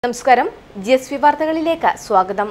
നമസ്കാരം G S V വാർത്തകളിലേക്ക് സ്വാഗതം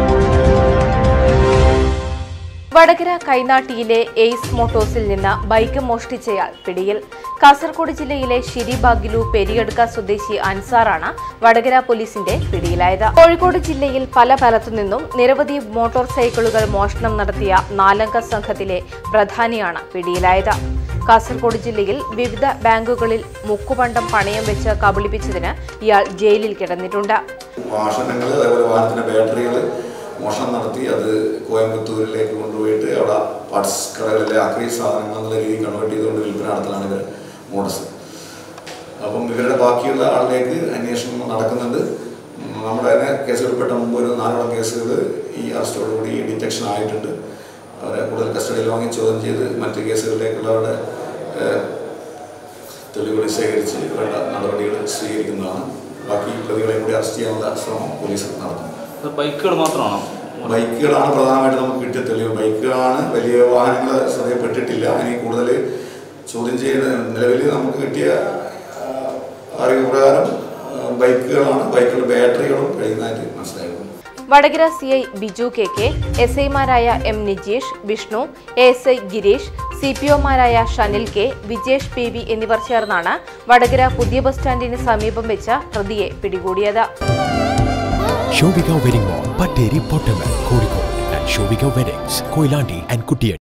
വടകര കൈനാട്ടിയിലെ എയ്സ് മോട്ടോഴ്സിൽ നിന്ന് ബൈക്ക് മോഷ്ടിച്ചയാൾ പിടിയിൽ കാസർഗോഡ് ജില്ലയിലെ ശിരിബാഗിലു പെരിയടുക്ക സ്വദേശി അൻസാറാണ് വടകര പോലീസിന്റെ പിടിയിലായത് കോഴിക്കോട് ജില്ലയിൽ പല സ്ഥലത്തു നിന്നും നിരവധി മോട്ടോർ സൈക്കിളുകൾ മോഷണം നടത്തിയ നാലംഗ സംഘത്തിലെ പ്രധാനിയാണ് പിടിയിലായത് കാസർഗോഡ് ജില്ലയിൽ വിവിധ ബാങ്കുകളിൽ മുക്കുപണ്ടം പണയം വെച്ച് കബളിപ്പിച്ചതിന് ഇയാൾ ജയിലിൽ കിടന്നിട്ടുണ്ട് വാഹനങ്ങൾ അതേപോലെ വാഹനത്തിൻ്റെ ബാറ്ററികൾ മോഷണം നടത്തി അത് കോയമ്പത്തൂരിലേക്ക് കൊണ്ടുപോയിട്ട് അവിടെ പാർട്സ് കടകളിലെ അക്രി സാധനങ്ങൾ എന്നുള്ള രീതിയിൽ കൺവേർട്ട് ചെയ്തുകൊണ്ട് വിൽപ്പന നടത്തലാണ് ഇവർ മോഡസ് അപ്പം ഇവരുടെ ബാക്കിയുള്ള ആളിലേക്ക് അന്വേഷണം നടക്കുന്നുണ്ട് ഉം, നമ്മുടെ തന്നെ കേസുകൾപ്പെട്ട മുമ്പ് ഒരു നാലോളം കേസുകൾ ഈ അറസ്റ്റോടുകൂടി ഡിറ്റക്ഷൻ ആയിട്ടുണ്ട് അവരെ കൂടുതൽ കസ്റ്റഡിയിൽ വാങ്ങി ചോദ്യം ചെയ്ത് മറ്റ് കേസുകളിലേക്കുള്ളവരുടെ ഏഹ്, തെളിവുകൾ ശേഖരിച്ച് വേണ്ട നടപടികൾ സ്വീകരിക്കുന്നതാണ് ബാക്കി പ്രതികളെയും കൂടി അറസ്റ്റ് ചെയ്യാനുള്ള ശ്രമം പോലീസ് നടത്തുന്നു ഇത് ബൈക്കുകൾ മാത്രമാണോ ബൈക്കുകളാണ് പ്രധാനമായിട്ട് നമുക്ക് കിട്ടിയ തെളിവ് ബൈക്കുകളാണ് വലിയ വാഹനങ്ങൾ ശ്രദ്ധയപ്പെട്ടിട്ടില്ല ഇനി കൂടുതൽ ചോദ്യം ചെയ്യുന്ന നിലവിൽ നമുക്ക് കിട്ടിയ ആ, അറിവ് പ്രകാരം ആ, ബൈക്കുകളാണ് ബൈക്കുകളുടെ ബാറ്ററികളും കഴിയുന്നതായിട്ട് മനസ്സിലായിരുന്നു Vadakara C I Biju K K S ഐമാരായ M Nijeesh Vishnu A S I Gireesh C P ഒമാരായ Shanil K Vijesh P V എന്നിവർ ചേർന്നാണ് വടകര പുതിയ ബസ് സ്റ്റാൻഡിന് സമീപം വെച്ച പ്രതിയെ പിടികൂടിയത് Shobika Wedding Mall, Patteri Pottamal, Kozhikode, and Shobika Weddings, Koilandi and Kuttiyadi.